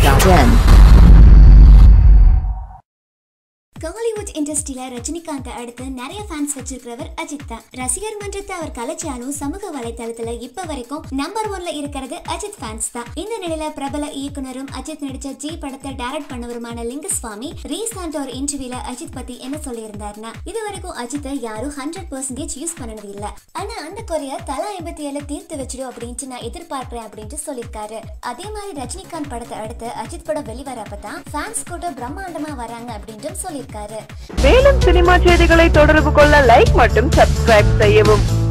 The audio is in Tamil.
Recording.in. காலிவுட் இண்டஸ்ட்ரியில ரஜினிகாந்த் அடுத்து நிறைய ஃபேன்ஸ் வச்சிருக்கிறவர் அஜித் தான் ரசிகர் மன்றத்தை அவர் கலைச்சாலும் சமூக வலைதளத்துல இப்ப வரைக்கும் நம்பர் ஒன்ல இருக்கிறது அஜித் ஃபேன்ஸ் தான் இந்த நிலையில பிரபல இயக்குனரும் அஜித் நடிச்ச ஜி படத்தை டைரக்ட் பண்ணவருமான லிங்குஸ்வாமி ரீசெண்ட் ஒரு இன்டர்வியூல அஜித் பத்தி என்ன சொல்லியிருந்தாருன்னா இது வரைக்கும் அஜித்தை யாரும் ஹண்ட்ரட் பர்சன்டேஜ் யூஸ் பண்ணது இல்ல ஆனா அந்த குறைய தலா எண்பத்தி ஏழு தீர்த்து வச்சிடும் அப்படின்ட்டு நான் எதிர்பார்க்கிறேன் அப்படின்ட்டு சொல்லியிருக்காரு அதே மாதிரி ரஜினிகாந்த் படத்தை அடுத்து அஜித் படம் வெளிவரப்பதான் ஃபேன்ஸ் கூட பிரம்மாண்டமா வராங்க அப்படின்ட்டு சொல்லியிருக்காரு மேலும் சினிமா செய்திகளை தொடர்பு கொள்ள லைக் மற்றும் சப்ஸ்கிரைப் செய்யவும்